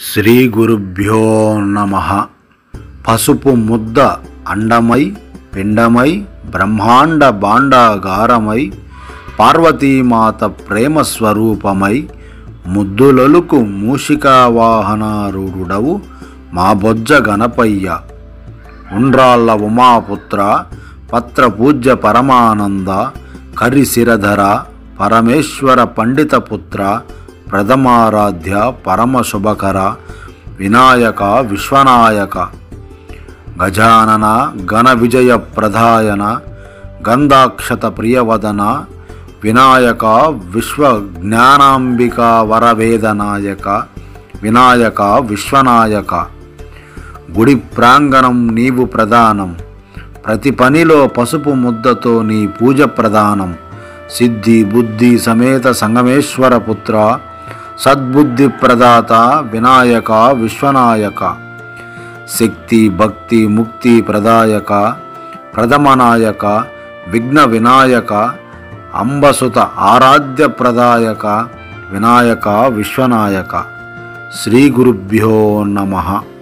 శ్రీ గురుభ్యో నమ పసుపు ముద్ద అండమై పిండమై బ్రహ్మాండ భాండాగారమై పార్వతీమాత ప్రేమ స్వరూపమై ముద్దులొలుకు మూషికావాహనారూఢుడవు మా బొజ్జ గణపయ్య ఉండ్రాళ్ళ ఉమాపుత్ర పత్ర పూజ్య పరమానంద కరిశిరధర పరమేశ్వర పండిత పుత్ర ప్రథమారాధ్య పరమ శుభకర వినాయక విశ్వనాయక గజానన ఘన విజయ ప్రధాయన గంధాక్షత ప్రియవదన వినాయక విశ్వ జ్ఞానాంబిక వరవేదనాయక వినాయక విశ్వనాయక గుడి ప్రాంగణం నీవు ప్రధానం ప్రతి పనిలో పసుపు ముద్దతో నీ పూజ ప్రధానం సిద్ధి బుద్ధి సమేత సంగమేశ్వర పుత్ర సద్బుద్ధి ప్రదాత వినాయక విశ్వనాయక శక్తి భక్తి ముక్తి ప్రదాయక ప్రథమనాయక విఘ్న వినాయక అంబసుత ఆరాధ్య ప్రదాయక వినాయక విశ్వనాయక శ్రీ గురుభ్యో నమః